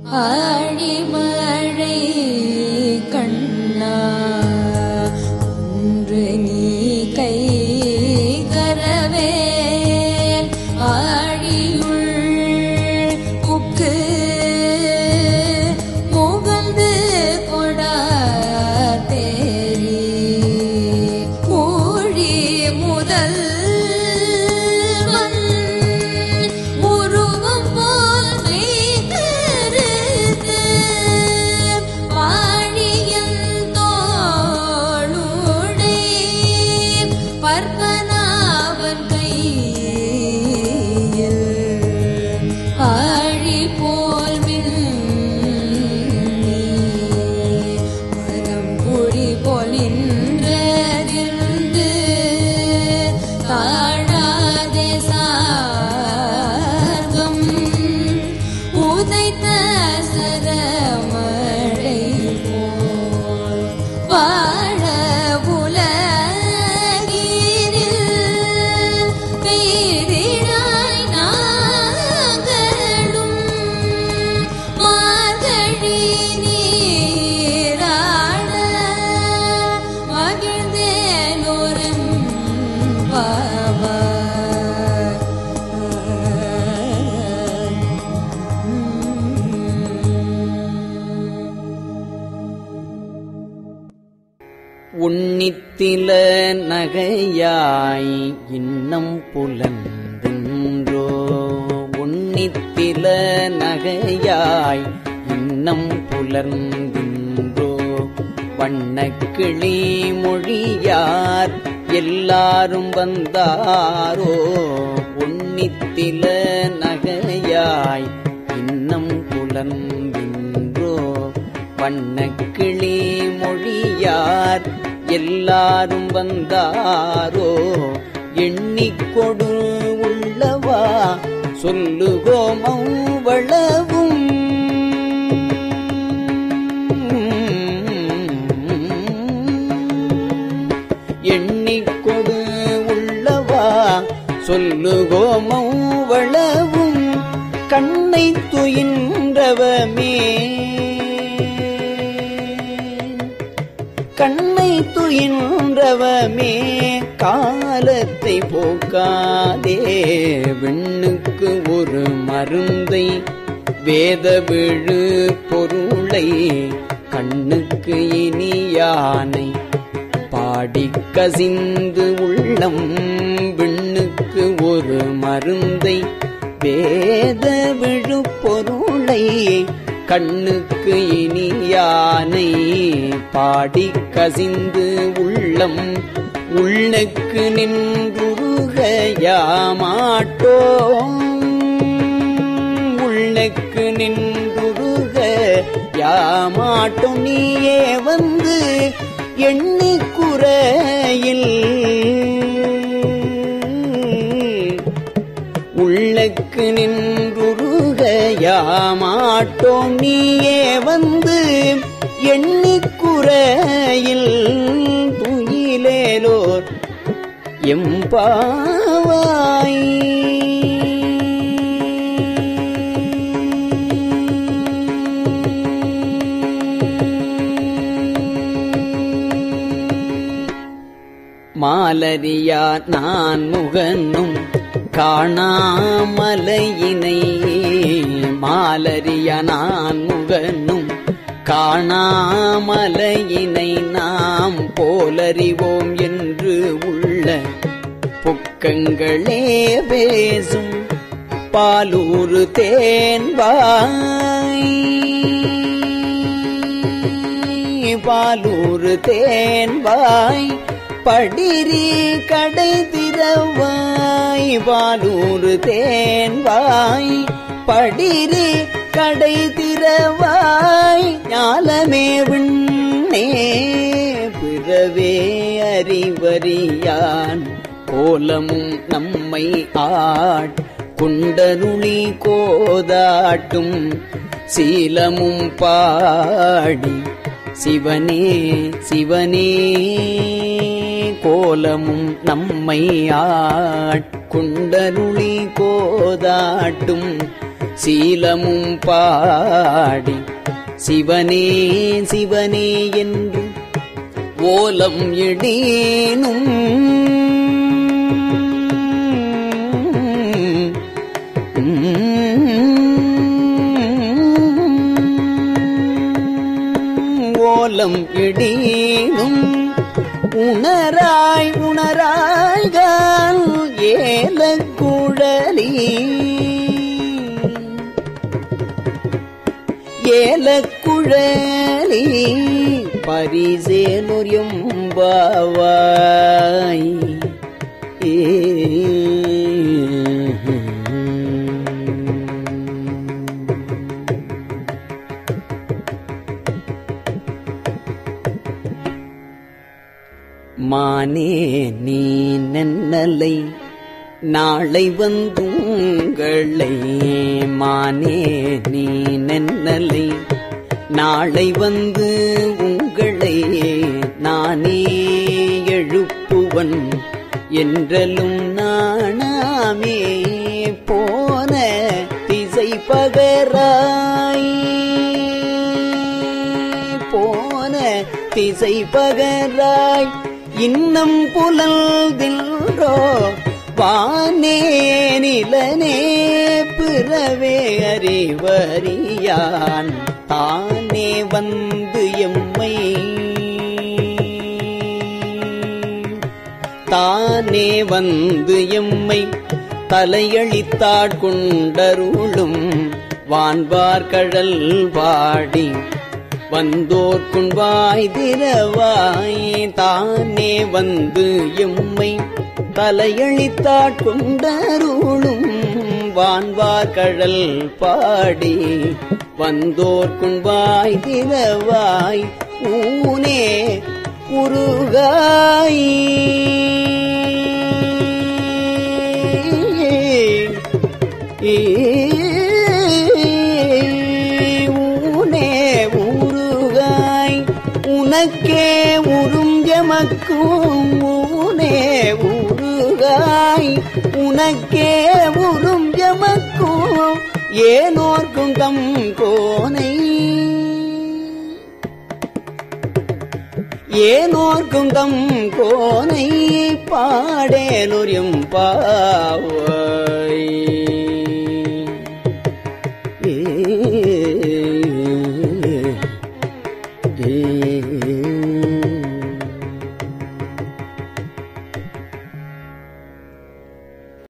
ஆழிமழை கண்ணா ஒன்று நீ கை கரவேல் ஆழியுள் புக்கு முகந்து கொடா தேரி ஊழி முதல் உருவம் போல் வைத்திருத்து வாணியன் தோளுடை பற்பனாவன் கையில் ஆழி போல் மின்னி பரம்புரி பொலின்றிருந்து தாழாதே சார்கம் உதைத்த சரமழை போல் வாழ உலகீரில் பெய்திடாய் நாங்களும் மார்கழி நீராட மகிழ்ந்தேனோரும் உன்னித்தில நகையாய் இன்னம் புலந்தென்றோ உன்னித்தில நகையாய் இன்னம் புலர்ந்தென்றோ வண்ணக்கிளி மொழியார் எல்லாரும் வந்தாரோ உன்னித்தில நகையாய் இன்னம் புலர்ந்தென்றோ வண்ணக்கிளி மொழியார் எல்லாரும் வந்தாரோ எண்ணிக்கொடு உள்ளவா சொல்லுகோம் அவ்வளவும் எண்ணிக்கொடு உள்ளவா சொல்லுகோம் அவ்வளவும் கண்ணை துயின்றவமே கண்ணை துயின்றவமே காலத்தை போக்காதே விண்ணுக்கு ஒரு மருந்தை வேத விழு பொருளை கண்ணுக்கு இனியானை பாடி கசிந்து உள்ளம் விண்ணுக்கு ஒரு மருந்தை வேத விழு பொருளை கண்ணுக்கு இனியானை பாடி கசிந்து உள்ளம் உள்ளுக்கு நின்றுருக யாமாட்டோம் உள்ளுக்கு நின்றுருக யாமாட்டோம் நீயே வந்து எண்ணிக்குறையில் உள்ளக்கு நின்றுருக யாமாட்டோம் நீயே வந்து எண்ணிக்குறையில் துயிலேலோர் எம்பாவாய் மாலரியா நான் முகனும் காணாமலையினை மாலரியா நான் முகனும் காணாமலையினை நாம் போலறிவோம் என்று உள்ள புக்கங்களே பேசும் பாலூரு தேன்வாய் பாலூரு தேன்வாய் படிரி கடை திறவாய் பாலூரு தேன்வாய் படிரி கடை திறவாய் ஞாலமே விண்ணே பிறவே அறிவறியான் கோலமும் நம்மை ஆட் குண்டருளி கோதாட்டும் சீலமும் பாடி சிவனே சிவனே கோலமும் நம்மை ஆட்குண்டருளி கோதாட்டும் சீலமும் பாடி சிவனே சிவனே என்று ஓலம் இடேனும் ஓலம் இடேனும் உணராய் உணராய்கால் ஏல குழலி ஏல குழலி பரிசேலுரியம் பாவாய் மானே நீ நன்னலை நாளை வந்துங்களை மானே நீ நன்னலை நாளை வந்து உங்களை நானே எழுப்புவன் என்றலும் நாணாமே போன திசை பகராய் போன திசை பகராய் இன்னம் புலல்தில்ரோ வானே நிலனே பிறவே அறிவறியான் தானே வந்து எம்மை தானே வந்து எம்மை தலையளித்தாட்கொண்டருளும் வான்பார் கழல் பாடி வந்தோர்க்குன் வாய் திரவாய் தானே வந்து எம்மை தலையளித்தாட்கொண்டருளும் வான்வார் கழல் பாடி வந்தோர்க்குன் வாய் திரவாய் ஊனே உருகாய் ஊனே உருகாய் உனக்கே உறும் எமக்கும் ஊனே உருகாய் உனக்கே உறும் எமக்கும் ஏனோர்க்கும் தம் கோனை ஏனோர்க்கும் தம் கோனை பாடேனுரியும் பாவை